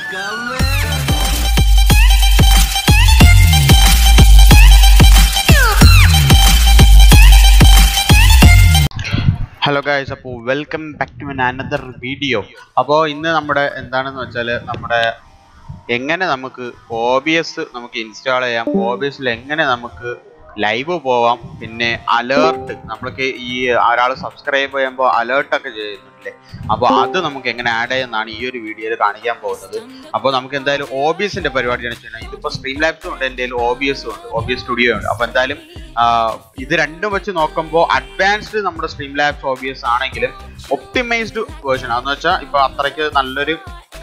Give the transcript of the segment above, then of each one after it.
Hello guys അപ്പോൾ welcome back to another video അപ്പോൾ ഇന്ന് നമ്മുടെ എന്താണെന്ന് വെച്ചാൽ നമ്മുടെ എങ്ങനെ നമുക്ക് ഒ ബി എസ് നമുക്ക് ഇൻസ്റ്റാൾ ചെയ്യാം ഒ ബി എസിൽ എങ്ങനെ നമുക്ക് ലൈവ് പോവാം പിന്നെ അലേർട്ട് നമ്മൾക്ക് ഈ ഒരാൾ സബ്സ്ക്രൈബ് ചെയ്യുമ്പോൾ അലേർട്ടൊക്കെ ചെയ്യുന്നുണ്ടല്ലേ അപ്പോൾ അത് നമുക്ക് എങ്ങനെ ആഡ് ചെയ്യുന്നതാണ് ഈ ഒരു വീഡിയോയിൽ കാണിക്കാൻ പോകുന്നത് അപ്പോൾ നമുക്ക് എന്തായാലും ഒ ബി എസിന്റെ പരിപാടിയാണ് ചെയ്യുന്നത് ഇതിപ്പോൾ സ്ട്രീം ലാബ്സും ഉണ്ട് എൻ്റെ ഒ ബി എസും ഉണ്ട് ഒ ബി എസ് സ്റ്റുഡിയോ ഉണ്ട് അപ്പോൾ എന്തായാലും ആഹ് ഇത് രണ്ടും വെച്ച് നോക്കുമ്പോൾ അഡ്വാൻസ്ഡ് നമ്മുടെ stream labs O B S ആണെങ്കിലും ഒപ്റ്റിമൈസ്ഡ് വേർഷൻ അതെന്ന് വെച്ചാൽ ഇപ്പോൾ അത്രയ്ക്ക് നല്ലൊരു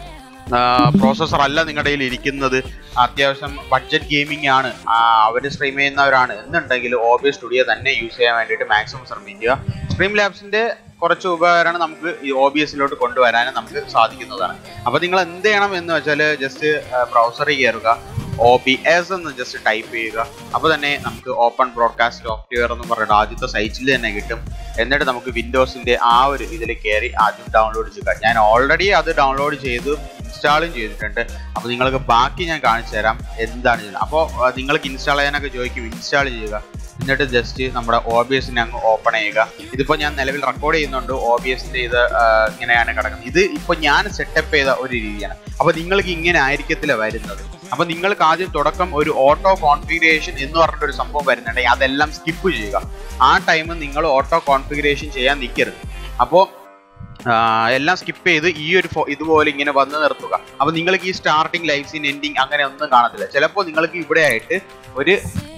പ്രോസസ്സർ അല്ല നിങ്ങളുടെ കയ്യിൽ ഇരിക്കുന്നത് അത്യാവശ്യം ബഡ്ജറ്റ് ഗെയിമിംഗ് ആണ് അവർ സ്ട്രീം ചെയ്യുന്നവരാണ് എന്നുണ്ടെങ്കിൽ ഒ ബി സ്റ്റുഡിയോ തന്നെ യൂസ് ചെയ്യാൻ വേണ്ടിയിട്ട് മാക്സിമം ശ്രമിക്കുക സ്ട്രീം ലാബ്സിന്റെ കുറച്ച് ഉപകരണം നമുക്ക് ഈ ഒ ബി എസിലോട്ട് കൊണ്ടുവരാനും നമുക്ക് സാധിക്കുന്നതാണ് അപ്പോൾ നിങ്ങൾ എന്ത് ചെയ്യണം എന്ന് വെച്ചാൽ ജസ്റ്റ് ബ്രൗസറിൽ കയറുക ഒ ബി എസ് എന്ന് ജസ്റ്റ് ടൈപ്പ് ചെയ്യുക അപ്പോൾ തന്നെ നമുക്ക് ഓപ്പൺ ബ്രോഡ്കാസ്റ്റ് സോഫ്റ്റ്വെയർ എന്ന് പറഞ്ഞിട്ട് ആദ്യത്തെ സൈറ്റിൽ തന്നെ കിട്ടും എന്നിട്ട് നമുക്ക് വിൻഡോസിന്റെ ആ ഒരു ഇതിൽ കയറി ആദ്യം ഡൗൺലോഡ് ചെയ്യുക ഞാൻ ഓൾറെഡി അത് ഡൗൺലോഡ് ചെയ്ത് ഇൻസ്റ്റാളും ചെയ്തിട്ടുണ്ട് അപ്പോൾ നിങ്ങൾക്ക് ബാക്കി ഞാൻ കാണിച്ചു തരാം എന്താണ് ചെയ്യുന്നത് അപ്പോൾ നിങ്ങൾക്ക് ഇൻസ്റ്റാൾ ചെയ്യാനൊക്കെ ചോദിക്കും ഇൻസ്റ്റാൾ ചെയ്യുക എന്നിട്ട് ജസ്റ്റ് നമ്മുടെ ഒ ബി എസിനെ അങ്ങ് ഓപ്പൺ ചെയ്യുക ഇതിപ്പോൾ ഞാൻ നിലവിൽ റെക്കോർഡ് ചെയ്യുന്നുണ്ട് ഒ ബി എസിന്റെ ഇത് ആ, ഇങ്ങനെയാണ് കിടക്കുന്നത് ഇത് ഇപ്പോൾ ഞാൻ സെറ്റപ്പ് ചെയ്ത ഒരു രീതിയാണ് അപ്പോൾ നിങ്ങൾക്ക് ഇങ്ങനെ ആയിരിക്കത്തില്ല വരുന്നത് അപ്പോൾ നിങ്ങൾക്ക് ആദ്യം തുടക്കം ഒരു ഓട്ടോ കോൺഫിഗറേഷൻ എന്ന് പറഞ്ഞിട്ട് ഒരു സംഭവം വരുന്നുണ്ടെങ്കിൽ അതെല്ലാം സ്കിപ്പ് ചെയ്യുക ആ ടൈം നിങ്ങൾ ഓട്ടോ കോൺഫിഗറേഷൻ ചെയ്യാൻ നിൽക്കരുത് അപ്പോൾ എല്ലാം സ്കിപ്പ് ചെയ്ത് ഈ ഒരു ഫോ- ഇതുപോലെ ഇങ്ങനെ വന്ന് നിർത്തുക അപ്പോൾ നിങ്ങൾക്ക് ഈ സ്റ്റാർട്ടിങ് ലൈഫ് സീൻ എൻഡിങ് അങ്ങനെ ഒന്നും കാണത്തില്ല ചിലപ്പോൾ നിങ്ങൾക്ക് ഇവിടെ ആയിട്ട് ഒരു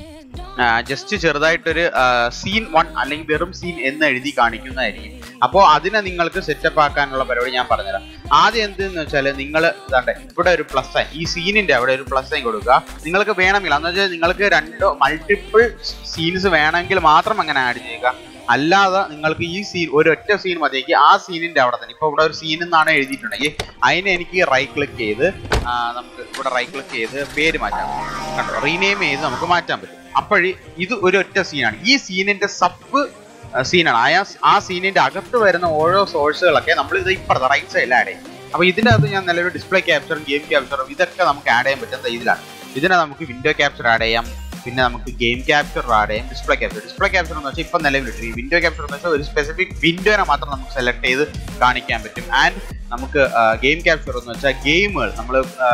ജസ്റ്റ് ചെറുതായിട്ടൊരു സീൻ വൺ അല്ലെങ്കിൽ വെറും സീൻ എന്ന് എഴുതി കാണിക്കുന്നതായിരിക്കും അപ്പോൾ അതിനെ നിങ്ങൾക്ക് സെറ്റപ്പ് ആക്കാനുള്ള പരിപാടി ഞാൻ പറഞ്ഞുതരാം ആദ്യം എന്തെന്ന് വെച്ചാൽ നിങ്ങൾ ഇതാണ്ട് ഇവിടെ ഒരു പ്ലസ് സൈൻ ഈ സീനിന്റെ അവിടെ ഒരു പ്ലസ് സൈൻ കൊടുക്കുക നിങ്ങൾക്ക് വേണമെങ്കിൽ എന്ന് വെച്ചാൽ നിങ്ങൾക്ക് രണ്ടോ മൾട്ടിപ്പിൾ സീൻസ് വേണമെങ്കിൽ മാത്രം അങ്ങനെ ആഡ് ചെയ്യുക അല്ലാതെ നിങ്ങൾക്ക് ഈ സീൻ ഒരു ഒറ്റ സീൻ മതിയെങ്കിൽ ആ സീനിന്റെ അവിടെ തന്നെ ഇപ്പൊ ഇവിടെ ഒരു സീൻ എന്നാണ് എഴുതിയിട്ടുണ്ടെങ്കിൽ അതിനെ എനിക്ക് റൈറ്റ് ക്ലിക്ക് ചെയ്ത് ആ, നമുക്ക് ഇവിടെ റൈറ്റ് ക്ലിക്ക് ചെയ്ത് പേര് മാറ്റാം കണ്ടോ റീനെയിം ചെയ്ത് നമുക്ക് മാറ്റാൻ പറ്റും അപ്പോഴ് ഇത് ഒരു ഒറ്റ സീനാണ് ഈ സീനിന്റെ സബ് സീനാണ് ആ ആ സീനിന്റെ അകത്ത് വരുന്ന ഓരോ സോഴ്സുകളൊക്കെ നമ്മൾ ഇത് ഇപ്പുറത്തെ റൈറ്റ് സൈഡിൽ ആഡ് ചെയ്യും അപ്പൊ ഇതിന്റെ അകത്ത് ഞാൻ നിലവിൽ ഡിസ്പ്ലേ ക്യാപ്ചറും ഗെയിം ക്യാപ്ചറും ഇതൊക്കെ നമുക്ക് ആഡ് ചെയ്യാൻ പറ്റുന്ന ഇതിലാണ് ഇതിനെ നമുക്ക് വിൻഡോ ക്യാപ്ചർ ആഡ് ചെയ്യാം പിന്നെ നമുക്ക് ഗെയിം ക്യാപ്ചർ ആഡ് ചെയ്യാം ഡിസ്പ്ലേ ക്യാപ്ചർ ഡിസ്പ്ലേ ക്യാപ്ചർ എന്ന് വെച്ചാൽ ഇപ്പം നിലവിലിട്ട് ഈ വിൻഡോ ക്യാപ്ചർ എന്ന് വെച്ചാൽ ഒരു സ്പെസിഫിക് വിൻഡോനെ മാത്രം നമുക്ക് സെലക്ട് ചെയ്ത് കാണിക്കാൻ പറ്റും ആൻഡ് നമുക്ക് ഗെയിം ക്യാപ്ചർ എന്ന് വെച്ചാൽ ഗെയിമുകൾ നമ്മൾ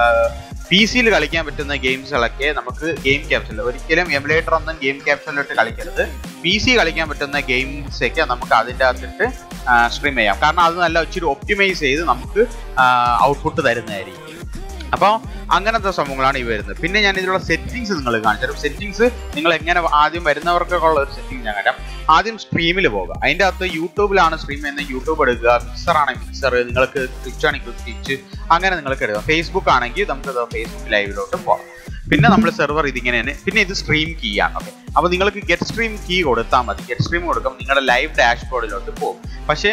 പി സിയിൽ കളിക്കാൻ പറ്റുന്ന ഗെയിംസുകളൊക്കെ നമുക്ക് ഗെയിം ക്യാപ്ചറിൽ ഒരിക്കലും എമുലേറ്റർ ഒന്നും ഗെയിം ക്യാപ്ചറിലിട്ട് കളിക്കരുത് പി സി കളിക്കാൻ പറ്റുന്ന ഗെയിംസ് ഒക്കെ നമുക്ക് അതിൻ്റെ അകത്തിട്ട് സ്ട്രീം ചെയ്യാം കാരണം അത് നല്ല ഇച്ചിരി ഒപ്റ്റിമൈസ് ചെയ്ത് നമുക്ക് ഔട്ട്പുട്ട് തരുന്നതായിരിക്കും അപ്പോൾ അങ്ങനത്തെ സംഭവങ്ങളാണ് ഈ വരുന്നത് പിന്നെ ഞാൻ ഇതിലുള്ള സെറ്റിങ്സ് നിങ്ങൾ കാണിച്ചു സെറ്റിങ്സ് നിങ്ങൾ എങ്ങനെ ആദ്യം വരുന്നവർക്കൊക്കെ ഉള്ള ഒരു സെറ്റിംഗ് ഞാൻ കാണിക്കാം ആദ്യം സ്ട്രീമിൽ പോകുക അതിൻ്റെ അകത്ത് യൂട്യൂബിലാണ് സ്ട്രീം ചെയ്യുന്ന യൂട്യൂബ് എടുക്കുക മിക്സർ ആണെങ്കിൽ മിക്സർ നിങ്ങൾക്ക് സ്വിച്ച് ആണെങ്കിൽ സ്വിച്ച് അങ്ങനെ നിങ്ങൾക്ക് എടുക്കുക ഫേസ്ബുക്ക് ആണെങ്കിൽ നമുക്ക് ഫേസ്ബുക്ക് ലൈവിലോട്ട് പോകാം പിന്നെ നമ്മൾ സെർവർ ഇതിങ്ങനെയാണ് പിന്നെ ഇത് സ്ട്രീം കീ ആണ് ഓക്കെ അപ്പോൾ നിങ്ങൾക്ക് ഗെറ്റ് സ്ട്രീം കീ കൊടുത്താൽ മതി ഗെറ്റ് സ്ട്രീം കൊടുക്കുമ്പോൾ നിങ്ങളുടെ ലൈവ് ഡാഷ്ബോർഡിലോട്ട് പോകും പക്ഷേ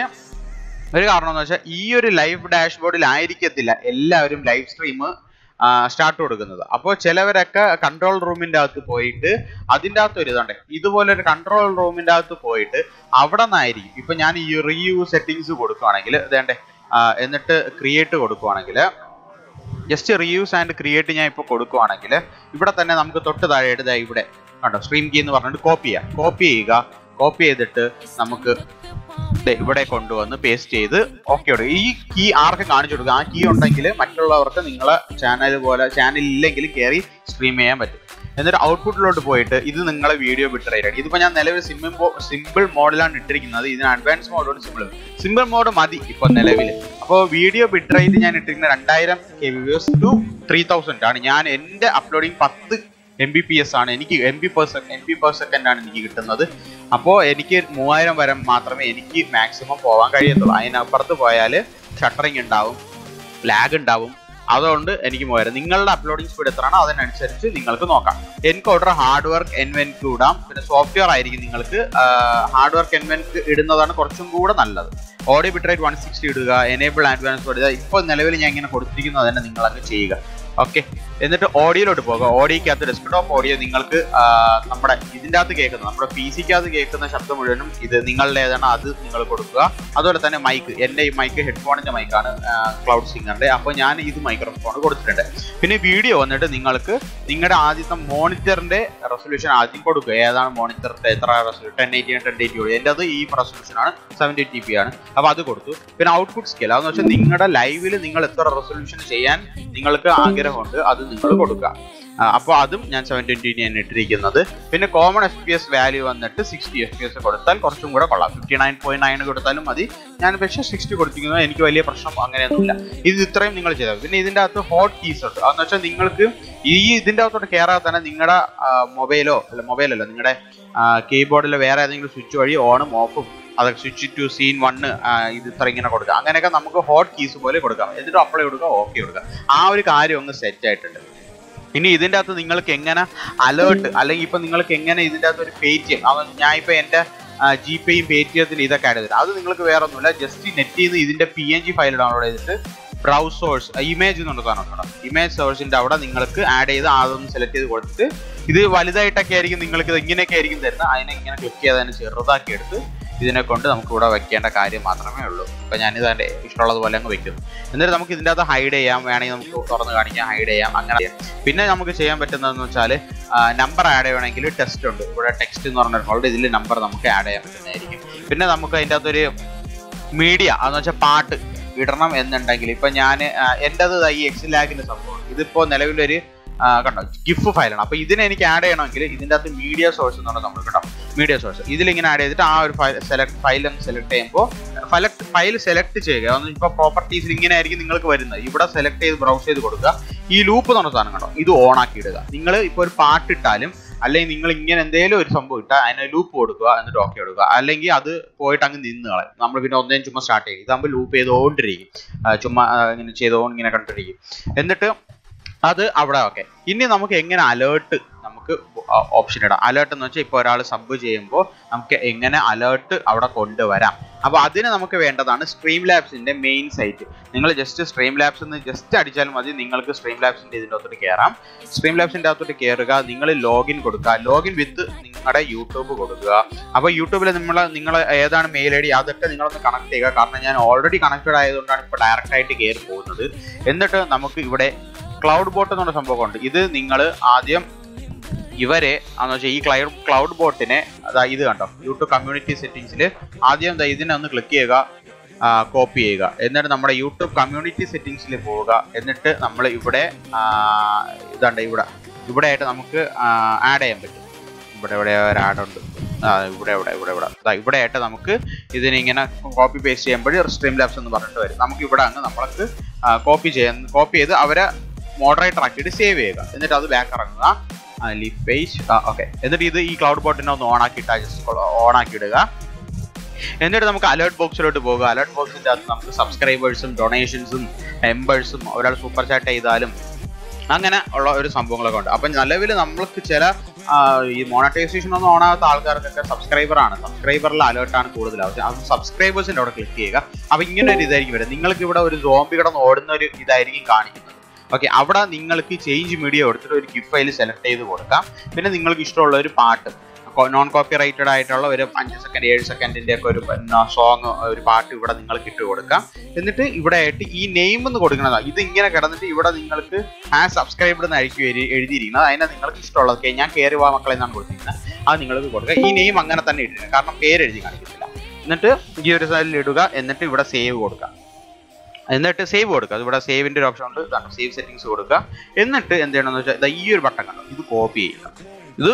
ഒരു കാരണം എന്ന് വെച്ചാൽ ഈ ഒരു ലൈവ് ഡാഷ്ബോർഡിൽ ആയിരിക്കത്തില്ല എല്ലാവരും ലൈവ് സ്ട്രീം സ്റ്റാർട്ട് കൊടുക്കുന്നത് അപ്പോൾ ചിലവരൊക്കെ കൺട്രോൾ റൂമിന്റെ അകത്ത് പോയിട്ട് അതിൻ്റെ അകത്ത് ഒരു ഇതുണ്ട് ഇതുപോലെ ഒരു കൺട്രോൾ റൂമിന്റെ അകത്ത് പോയിട്ട് അവിടെ നിന്നായിരിക്കും ഇപ്പൊ ഞാൻ ഈ റീയൂ സെറ്റിങ്സ് കൊടുക്കുവാണെങ്കിൽ ഇതേണ്ടേ എന്നിട്ട് ക്രിയേറ്റ് കൊടുക്കുവാണെങ്കിൽ ജസ്റ്റ് റീയൂസ് ആൻഡ് ക്രിയേറ്റ് ഞാൻ ഇപ്പോൾ കൊടുക്കുവാണെങ്കിൽ ഇവിടെ തന്നെ നമുക്ക് തൊട്ട് താഴെയായിട്ട് ദാ ഇവിടെ കണ്ടോ സ്ട്രീം കീ എന്ന് പറഞ്ഞിട്ട് കോപ്പി ചെയ്യാം കോപ്പി ചെയ്യുക കോപ്പി ചെയ്തിട്ട് നമുക്ക് ദേ ഇവിടെ കൊണ്ടുവന്ന് പേസ്റ്റ് ചെയ്ത് ഓക്കെ ഉണ്ട് ഈ കീ ആർക്ക് കാണിച്ചു കൊടുക്കുക ആ കീ ഉണ്ടെങ്കിൽ മറ്റുള്ളവർക്ക് നിങ്ങളെ ചാനൽ പോലെ ചാനൽ ഇല്ലെങ്കിൽ കയറി സ്ട്രീം ചെയ്യാൻ പറ്റും എന്നിട്ട് ഔട്ട്പുട്ടിലോട്ട് പോയിട്ട് ഇത് നിങ്ങളെ വീഡിയോ ബിട്രേറ്റ് ആണ് ഇതിപ്പോൾ ഞാൻ നിലവിൽ സിമ്പിൾ സിമ്പിൾ മോഡിലാണ് ഇട്ടിരിക്കുന്നത് ഇതിന് അഡ്വാൻസ് മോഡോട് സിമ്പിൾ സിമ്പിൾ മോഡ് മതി ഇപ്പോൾ നിലവിൽ അപ്പോൾ വീഡിയോ ബിട്രേറ്റ് ഞാൻ ഇട്ടിരിക്കുന്നത് രണ്ടായിരം K B two three thousand ആണ് ഞാൻ എൻ്റെ അപ്ലോഡിങ് പത്ത് എം ബി പി എസ് ആണ് എനിക്ക് M B per second M B per second ആണ് എനിക്ക് കിട്ടുന്നത് അപ്പോൾ എനിക്ക് മൂവായിരം വരെ മാത്രമേ എനിക്ക് മാക്സിമം പോകാൻ കഴിയത്തുള്ളൂ അതിനപ്പുറത്ത് പോയാൽ ഷട്ടറിങ് ഉണ്ടാവും ലാഗ് ഉണ്ടാവും അതുകൊണ്ട് എനിക്ക് മൂവായിരം നിങ്ങളുടെ അപ്ലോഡിംഗ് സ്പീഡ് എത്രയാണോ അതിനനുസരിച്ച് നിങ്ങൾക്ക് നോക്കാം എൻകോഡർ ഹാർഡ് വർക്ക് എൻവെൻക്ക് ഇടാം പിന്നെ സോഫ്റ്റ്വെയർ ആയിരിക്കും നിങ്ങൾക്ക് ഹാർഡ് വർക്ക് എൻവെൻക്ക് ഇടുന്നതാണ് കുറച്ചും കൂടെ നല്ലത് ഓഡിയോ ബിട്രേറ്റ് വൺ സിക്സ്റ്റി ഇടുക എനേബിൾ അഡ്വാൻസ് ഇടുക ഇപ്പോൾ നിലവിൽ ഞാൻ ഇങ്ങനെ കൊടുത്തിരിക്കുന്നത് തന്നെ നിങ്ങളങ്ങ് ചെയ്യുക ഓക്കെ എന്നിട്ട് ഓഡിയോയിലോട്ട് പോകുക ഓഡിയോക്കകത്ത് ഡെസ്ക്ടോപ്പ് ഓഡിയോ നിങ്ങൾക്ക് ആ, നമ്മുടെ ഇതിൻ്റെ അകത്ത് കേൾക്കുന്ന നമ്മുടെ പി സിക്കകത്ത് കേൾക്കുന്ന ശബ്ദം മുഴുവനും ഇത് നിങ്ങളുടെ ഏതാണ് അത് നിങ്ങൾ കൊടുക്കുക അതുപോലെ തന്നെ മൈക്ക് എൻ്റെ ഈ മൈക്ക് ഹെഡ്ഫോണിൻ്റെ മൈക്കാണ് ക്ലൗഡ് സിംഗറിൻ്റെ അപ്പോൾ ഞാൻ ഇത് മൈക്രോഫോൺ കൊടുത്തിട്ടുണ്ട് പിന്നെ വീഡിയോ വന്നിട്ട് നിങ്ങൾക്ക് നിങ്ങളുടെ ആദ്യത്തെ മോണിറ്ററിൻ്റെ റെസൊല്യൂഷൻ ആദ്യം കൊടുക്കുക ഏതാണ് മോണിറ്ററിൻ്റെ എത്ര resolution ten eighty ten eighty എൻ്റെ അത് ഈ റെസൊല്യൂഷൻ ആണ് സെവൻറ്റി ടി പി ആണ് അപ്പോൾ അത് കൊടുത്തു പിന്നെ ഔട്ട്പുട്ട് സ്കെയിൽ അതെന്ന് വെച്ചാൽ നിങ്ങളുടെ ലൈവിൽ നിങ്ങൾ എത്ര റെസൊല്യൂഷൻ ചെയ്യാൻ നിങ്ങൾക്ക് ആഗ്രഹമുണ്ട് അത് നിങ്ങൾ കൊടുക്കുക അപ്പോൾ അതും ഞാൻ സെവൻ ട്വൻറ്റിനെയാണ് ഇട്ടിരിക്കുന്നത് പിന്നെ common F P S value വന്നിട്ട് സിക്സ്റ്റി എഫ് പി എസ് കൊടുത്താൽ കുറച്ചും കൂടെ കൊള്ളാം ഫിഫ്റ്റി നയൻ പോയിന്റ് നയൻ കൊടുത്താലും മതി ഞാൻ പക്ഷേ സിക്സ്റ്റി കൊടുത്തിരിക്കുന്നത് എനിക്ക് വലിയ പ്രശ്നം അങ്ങനെയൊന്നുമില്ല ഇത് ഇത്രയും നിങ്ങൾ ചെയ്താൽ പിന്നെ ഇതിൻ്റെ അകത്ത് ഹോട്ട് കീസ് ഉണ്ട് അതെന്ന് വെച്ചാൽ നിങ്ങൾക്ക് ഈ ഇതിൻ്റെ അകത്തോട്ട് കയറാതെ തന്നെ നിങ്ങളുടെ മൊബൈലോ അല്ല മൊബൈലല്ല നിങ്ങളുടെ കീബോർഡിൽ വേറെ ഏതെങ്കിലും സ്വിച്ച് വഴി ഓണും ഓഫും അതൊക്കെ സ്വിച്ച് ടു സീൻ വണ്ണ് ഇത് ഇത്ര ഇങ്ങനെ കൊടുക്കുക അങ്ങനെയൊക്കെ നമുക്ക് ഹോട്ട് കീസ് പോലെ കൊടുക്കാം എന്നിട്ട് അപ്ലൈ കൊടുക്കുക ഓക്കെ കൊടുക്കുക ആ ഒരു കാര്യം ഒന്ന് സെറ്റ് ആയിട്ടുണ്ട് ഇനി ഇതിൻ്റെ അകത്ത് നിങ്ങൾക്ക് എങ്ങനെ അലേർട്ട് അല്ലെങ്കിൽ ഇപ്പം നിങ്ങൾക്ക് എങ്ങനെ ഇതിൻ്റെ അകത്ത് ഒരു പേ ചെയ്യാം അവൻ ഞാൻ ഇപ്പം എൻ്റെ ജി പേയും പേ ടിഎത്തിന് ഇതൊക്കെ ആഡ് ചെയ്തിട്ട് അത് നിങ്ങൾക്ക് വേറെ ഒന്നുമില്ല ജസ്റ്റ് നെറ്റിൽ നിന്ന് ഇതിൻ്റെ P N G file download ചെയ്തിട്ട് ബ്രൗസ് സോഴ്സ് ഇമേജ് എന്നുള്ള സാധനം കേട്ടോ ഇമേജ് സോഴ്സിൻ്റെ അവിടെ നിങ്ങൾക്ക് ആഡ് ചെയ്ത് അതൊന്ന് സെലക്ട് ചെയ്ത് കൊടുത്തിട്ട് ഇത് വലുതായിട്ടൊക്കെ ആയിരിക്കും നിങ്ങൾക്ക് ഇത് ഇങ്ങനെയൊക്കെ ആയിരിക്കും തരുന്നത് അതിനെ ഇങ്ങനെ ക്ലിക്ക് ചെയ്ത് അതിനെ ചെറുതാക്കി എടുത്ത് ഇതിനെ കൊണ്ട് നമുക്ക് ഇവിടെ വെക്കേണ്ട കാര്യം മാത്രമേ ഉള്ളൂ ഇപ്പം ഞാനിത് എൻ്റെ ഇഷ്ടമുള്ളതുപോലെ അങ്ങ് വെക്കും എന്നിട്ട് നമുക്ക് ഇതിൻ്റെ അകത്ത് ഹൈഡ് ചെയ്യാം വേണമെങ്കിൽ നമുക്ക് തുറന്ന് കാണിക്കാം ഹൈഡ് ചെയ്യാം അങ്ങനെ ചെയ്യാം. പിന്നെ നമുക്ക് ചെയ്യാൻ പറ്റുന്നതെന്ന് വെച്ചാൽ നമ്പർ ആഡ് ചെയ്യണമെങ്കിൽ ടെസ്റ്റ് ഉണ്ട് ഇവിടെ ടെക്സ്റ്റ് എന്ന് പറഞ്ഞ ഫോൾഡ് ഇതിൽ നമ്പർ നമുക്ക് ആഡ് ചെയ്യാൻ പറ്റുന്നതായിരിക്കും പിന്നെ നമുക്ക് അതിൻ്റെ അകത്തൊരു മീഡിയ അതെന്ന് വെച്ചാൽ പാട്ട് ഇടണം എന്നുണ്ടെങ്കിൽ ഇപ്പം ഞാൻ എൻ്റെത് ഈ എക്സ് ലാഗിൻ്റെ സംഭവമാണ് ഇതിപ്പോൾ നിലവിലൊരു ആ, കണ്ടോ ഗിഫ് ഫയലാണ് അപ്പോൾ ഇതിനെ എനിക്ക് ആഡ് ചെയ്യണമെങ്കിൽ ഇതിൻ്റെ അകത്ത് മീഡിയ സോഴ്സ് എന്ന് പറഞ്ഞാൽ നമ്മൾ കേട്ടോ മീഡിയ സോഴ്സ് ഇതിലിങ്ങനെ ആഡ് ചെയ്തിട്ട് ആ ഒരു ഫയൽ സെലക്ട് ഫയൽ സെലക്ട് ചെയ്യുമ്പോൾ ഫലക്ട് ഫയൽ സെലക്ട് ചെയ്യുക അതൊന്നും ഇപ്പോൾ പ്രോപ്പർട്ടീസിൽ ഇങ്ങനെ ആയിരിക്കും നിങ്ങൾക്ക് വരുന്നത് ഇവിടെ സെലക്ട് ചെയ്ത് ബ്രൗസ് ചെയ്ത് കൊടുക്കുക ഈ ലൂപ്പ് എന്ന് പറഞ്ഞ സാധനം കണ്ടോ ഇത് ഓൺ ആക്കി ഇടുക നിങ്ങൾ ഇപ്പോൾ ഒരു പാട്ട് ഇട്ടാലും അല്ലെങ്കിൽ നിങ്ങൾ ഇങ്ങനെ എന്തെങ്കിലും ഒരു സംഭവം ഇട്ടാൽ അതിന് ലൂപ്പ് കൊടുക്കുക എന്നിട്ട് ഓക്കെ കൊടുക്കുക അല്ലെങ്കിൽ അത് പോയിട്ട് അങ്ങ് നിന്ന് കളയും നമ്മൾ പിന്നെ ഒന്നേം ചുമ്മാ സ്റ്റാർട്ട് ചെയ്യും ഇതാകുമ്പോൾ ലൂപ്പ് ചെയ്തുകൊണ്ടിരിക്കും ആ, ചുമ്മാ ആ, ഇങ്ങനെ ചെയ്തുകൊണ്ട് ഇങ്ങനെ കണ്ടിരിക്കും എന്നിട്ട് അത് അവിടെ ഓക്കെ ഇനി നമുക്ക് എങ്ങനെ അലേർട്ട് നമുക്ക് ഓപ്ഷൻ ഇടാം അലേർട്ട് എന്ന് വെച്ചാൽ ഇപ്പോൾ ഒരാൾ സബ് ചെയ്യുമ്പോൾ നമുക്ക് എങ്ങനെ അലേർട്ട് അവിടെ കൊണ്ടുവരാം അപ്പോൾ അതിന് നമുക്ക് വേണ്ടതാണ് സ്ട്രീം ലാബ്സിന്റെ മെയിൻ സൈറ്റ് നിങ്ങൾ ജസ്റ്റ് സ്ട്രീം ലാബ്സ് എന്ന് ജസ്റ്റ് അടിച്ചാൽ മതി നിങ്ങൾക്ക് സ്ട്രീം ലാബ്സിന്റെ ഇതിൻ്റെ അകത്തോട്ട് കയറാം സ്ട്രീം ലാബ്സിന്റെ അകത്തോട്ട് കയറുക നിങ്ങൾ ലോഗിൻ കൊടുക്കുക ലോഗിൻ വിത്ത് നിങ്ങളുടെ യൂട്യൂബ് കൊടുക്കുക അപ്പോൾ യൂട്യൂബിൽ നമ്മൾ നിങ്ങൾ ഏതാണ് മെയിൽ ഐ ഡി അതൊക്കെ നിങ്ങളൊന്ന് കണക്ട് ചെയ്യുക കാരണം ഞാൻ ഓൾറെഡി കണക്റ്റഡ് ആയതുകൊണ്ടാണ് ഇപ്പോൾ ഡയറക്റ്റ് ആയിട്ട് കയറി പോകുന്നത് എന്നിട്ട് നമുക്ക് ഇവിടെ ക്ലൗഡ് ബോട്ട് എന്നുള്ള സംഭവമുണ്ട് ഇത് നിങ്ങൾ ആദ്യം ഇവരെ എന്ന് വെച്ചാൽ ഈ ക്ലൗഡ് ക്ലൗഡ് ബോട്ടിനെ അതാ ഇത് കണ്ടോ യൂട്യൂബ് കമ്മ്യൂണിറ്റി സെറ്റിംഗ്സിൽ ആദ്യം ദാ ഇതിനെ ഒന്ന് ക്ലിക്ക് ചെയ്യുക കോപ്പി ചെയ്യുക എന്നിട്ട് നമ്മുടെ യൂട്യൂബ് കമ്മ്യൂണിറ്റി സെറ്റിംഗ്സിൽ പോവുക എന്നിട്ട് നമ്മൾ ഇവിടെ ആ, ഇതാണ്ട് ഇവിടെ ഇവിടെ ആയിട്ട് നമുക്ക് ആഡ് ചെയ്യാൻ പറ്റും ഇവിടെ ഇവിടെ ഒരു ആഡ് ഉണ്ട് ആ ഇവിടെ ഇവിടെ ഇവിടെ ഇവിടെ ദാ ഇവിടെ ആയിട്ട് നമുക്ക് ഇതിനെ ഇങ്ങനെ കോപ്പി പേസ്റ്റ് ചെയ്യുമ്പോൾ സ്ട്രീം ലാബ്സ് എന്ന് പറഞ്ഞിട്ട് വരും നമുക്ക് ഇവിടെ അങ്ങ് നമ്മൾക്ക് കോപ്പി ചെയ്യാൻ കോപ്പി ചെയ്ത് അവരെ മോഡറേറ്റർ ആക്കിയിട്ട് സേവ് ചെയ്യുക എന്നിട്ട് അത് ബാക്ക് ഇറങ്ങുക ലീഫ് പേജ് ഓക്കെ എന്നിട്ട് ഇത് ഈ ക്ലൗഡ് ബോട്ടിനെ ഒന്ന് ഓൺ ആക്കിയിട്ട് ജസ്റ്റ് ഓൺ ആക്കി ഇടുക എന്നിട്ട് നമുക്ക് അലേർട്ട് ബോക്സിലോട്ട് പോകുക അലേർട്ട് ബോക്സിന്റെ അകത്ത് നമുക്ക് സബ്സ്ക്രൈബേഴ്സും ഡൊണേഷൻസും മെമ്പേഴ്സും ഒരാൾ സൂപ്പർ ചാറ്റ് ചെയ്താലും അങ്ങനെ ഉള്ള ഒരു സംഭവങ്ങളൊക്കെ ഉണ്ട് അപ്പം നിലവിൽ നമ്മൾക്ക് ചില ആ, ഈ മോണറ്റൈസേഷൻ ഒന്നും ഓണാകാത്ത ആൾക്കാർക്കൊക്കെ സബ്സ്ക്രൈബർ ആണ് സബ്സ്ക്രൈബറിൽ അലേർട്ടാണ് കൂടുതൽ ആവശ്യം അത് സബ്സ്ക്രൈബേഴ്സിന്റെ അവിടെ ക്ലിക്ക് ചെയ്യുക അപ്പം ഇങ്ങനെ ഒരു ഇതായിരിക്കും വരും നിങ്ങൾക്ക് ഇവിടെ ഒരു സോംബി കിടന്ന് ഓടുന്ന ഒരു ഇതായിരിക്കും കാണിക്കുന്നത് ഓക്കെ അവിടെ നിങ്ങൾക്ക് ചേഞ്ച് മീഡിയ എടുത്തിട്ട് ഒരു ഗിഫ് ഫയൽ സെലക്ട് ചെയ്ത് കൊടുക്കാം പിന്നെ നിങ്ങൾക്ക് ഇഷ്ടമുള്ള ഒരു പാട്ട് നോൺ കോപ്പി റൈറ്റഡ് ആയിട്ടുള്ള ഒരു അഞ്ച് സെക്കൻഡ് ഏഴ് സെക്കൻഡിന്റെ ഒക്കെ ഒരു സോങ് ഒരു പാട്ട് ഇവിടെ നിങ്ങൾക്ക് ഇട്ട് കൊടുക്കാം എന്നിട്ട് ഇവിടെ ആയിട്ട് ഈ നെയിം എന്ന് കൊടുക്കുന്നതാണ് ഇത് ഇങ്ങനെ കിടന്നിട്ട് ഇവിടെ നിങ്ങൾക്ക് ആ സബ്സ്ക്രൈബ് എന്നായിരിക്കും എഴുതി എഴുതിയിരിക്കുന്നത് അതിനെ നിങ്ങൾക്ക് ഇഷ്ടമുള്ളത് "Okay, ഞാൻ കയറി വാ മക്കളെ എന്നാണ് കൊടുത്തിരിക്കുന്നത് അത് നിങ്ങൾക്ക് കൊടുക്കുക ഈ നെയിം അങ്ങനെ തന്നെ ഇട്ടിരിക്കുക കാരണം പേര് എഴുതി കാണിക്കത്തില്ല എന്നിട്ട് ഈ ഒരു സൈഡിൽ ഇടുക എന്നിട്ട് ഇവിടെ സേവ് കൊടുക്കുക എന്നിട്ട് സേവ് കൊടുക്കുക ഇവിടെ സേവിന്റെ ഒരു ഓപ്ഷൻ ഉണ്ട് ഇതാണ് സേവ് സെറ്റിംഗ്സ് കൊടുക്കുക എന്നിട്ട് എന്ത് ചെയ്യണമെന്ന് വെച്ചാൽ ദാ ഈ ഒരു ബട്ടൺ കണ്ടോ ഇത് കോപ്പി ചെയ്യുക ഇത്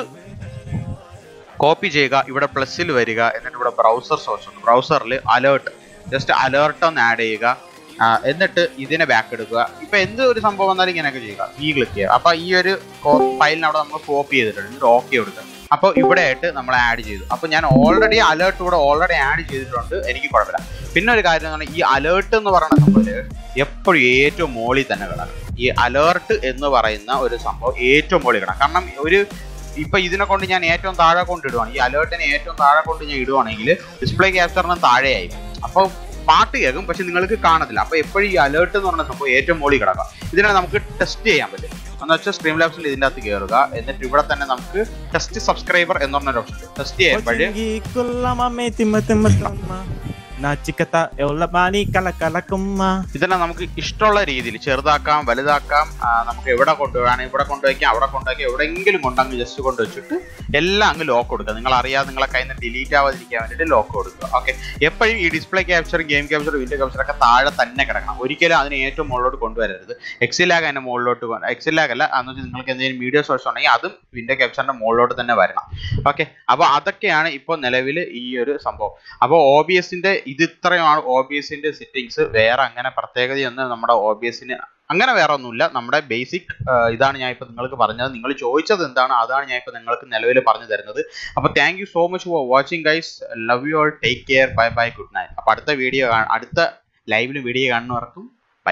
കോപ്പി ചെയ്യുക ഇവിടെ പ്ലസ്സിൽ വരിക എന്നിട്ട് ഇവിടെ ബ്രൗസർ സോഴ്സ് ഉണ്ട് ബ്രൗസറിൽ അലേർട്ട് ജസ്റ്റ് അലേർട്ട് ഒന്ന് ആഡ് ചെയ്യുക ആ, എന്നിട്ട് ഇതിനെ ബാക്ക് എടുക്കുക ഇപ്പൊ എന്ത് ഒരു സംഭവം വന്നാലും ഇങ്ങനെയൊക്കെ ചെയ്യുക ഈ ക്ലിക്ക് ചെയ്യുക അപ്പൊ ഈ ഒരു ഫയലിന് അവിടെ നമ്മൾ കോപ്പി ചെയ്തിട്ടുണ്ട് എന്നിട്ട് ഓക്കെ കൊടുക്കുക അപ്പോൾ ഇവിടെ ആയിട്ട് നമ്മൾ ആഡ് ചെയ്തു അപ്പോൾ ഞാൻ ഓൾറെഡി അലേർട്ട് ഇവിടെ ഓൾറെഡി ആഡ് ചെയ്തിട്ടുണ്ട് എനിക്ക് കുഴപ്പമില്ല പിന്നെ ഒരു കാര്യം എന്ന് പറഞ്ഞാൽ ഈ അലേർട്ട് എന്ന് പറയുന്ന സംഭവം എപ്പോഴും ഏറ്റവും മുകളിൽ തന്നെ കിടക്കണം ഈ അലേർട്ട് എന്ന് പറയുന്ന ഒരു സംഭവം ഏറ്റവും മുകളിൽ കിടക്കണം കാരണം ഒരു ഇപ്പൊ ഇതിനെ കൊണ്ട് ഞാൻ ഏറ്റവും താഴെ കൊണ്ട് ഇടുവാണ് ഈ അലേർട്ടിനെ ഏറ്റവും താഴെ കൊണ്ട് ഞാൻ ഇടുവാണെങ്കിൽ ഡിസ്പ്ലേ ക്യാപ്ചറിന് താഴെയായി അപ്പോൾ പാട്ട് കേൾക്കും പക്ഷെ നിങ്ങൾക്ക് കാണത്തില്ല അപ്പൊ എപ്പോഴും ഈ അലേർട്ട് എന്ന് പറയുന്ന സംഭവം ഏറ്റവും മുകളിൽ കിടക്കാം ഇതിനെ നമുക്ക് ടെസ്റ്റ് ചെയ്യാൻ പറ്റും എന്ന് വെച്ചാൽ സ്ട്രീം ലാബ്സിൽ ഇതിൻ്റെ അകത്ത് കയറുക എന്നിട്ട് ഇവിടെ തന്നെ നമുക്ക് ടെസ്റ്റ് സബ്സ്ക്രൈബർ എന്ന് പറഞ്ഞൊരു ഓപ്ഷൻ ടെസ്റ്റ് ചെയ്യുമ്പോൾ Tinggi lama me timma timma timma. Nachikata eulabani kala kala kumma. ഇതിനെ നമുക്ക് ഇഷ്ടമുള്ള രീതിയിൽ ചെറുതാക്കാം വലുതാക്കാം ആ, നമുക്ക് എവിടെ കൊണ്ടുപോകാൻ ഇവിടെ കൊണ്ടുവയ്ക്കാം അവിടെ കൊണ്ടുവയ്ക്കാം എവിടെയെങ്കിലും കൊണ്ടങ്ങ് ജസ്റ്റ് കൊണ്ടുവച്ചിട്ട് എല്ലാം അങ്ങ് ലോക്ക് കൊടുക്കുക നിങ്ങൾ അറിയാതെ നിങ്ങളെ കയ്യിൽ നിന്ന് ഡിലീറ്റ് ആവാതിരിക്കാൻ വേണ്ടിയിട്ട് ലോക്ക് കൊടുക്കുക ഓക്കെ എപ്പോഴും ഈ display capture game capture video capture ഒക്കെ താഴെ തന്നെ കിടക്കണം ഒരിക്കലും അതിന് ഏറ്റവും മുകളിലോട്ട് കൊണ്ടുവരരുത് എക്സിലാഗ് അതിന്റെ മുകളിലോട്ട് എക്സിലാഗ് അല്ല എന്ന് വെച്ചാൽ നിങ്ങൾക്ക് എന്തെങ്കിലും വീഡിയോ സോഴ്സ് ഉണ്ടെങ്കിൽ അതും വിൻഡോ ക്യാപ്ചറിന്റെ മുകളിലോട്ട് തന്നെ വരണം ഓക്കെ അപ്പോൾ അതൊക്കെയാണ് ഇപ്പോൾ നിലവിൽ ഈ ഒരു സംഭവം അപ്പോൾ ഒ ബി എസിന്റെ ഇത് ഇത്രയുമാണ് ഒ ബി എസിന്റെ സെറ്റിങ്സ് വേറെ അങ്ങനെ പ്രത്യേകതയൊന്നും നമ്മുടെ ഒ ബി എസിന് അങ്ങനെ വേറെ ഒന്നുമില്ല നമ്മുടെ ബേസിക് ഇതാണ് ഞാൻ ഇപ്പോൾ നിങ്ങൾക്ക് പറഞ്ഞത് നിങ്ങൾ ചോദിച്ചത് എന്താണ് അതാണ് ഞാൻ ഇപ്പോൾ നിങ്ങൾക്ക് നിലവിൽ പറഞ്ഞു തരുന്നത് അപ്പോൾ thank you so much for watching guys love you all take care bye bye good night അപ്പോൾ അടുത്ത വീഡിയോ അടുത്ത ലൈവിൽ വീഡിയോ കാണുന്നവർക്കും ബൈ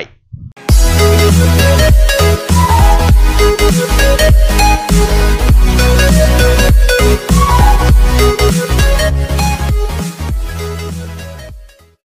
Thank you.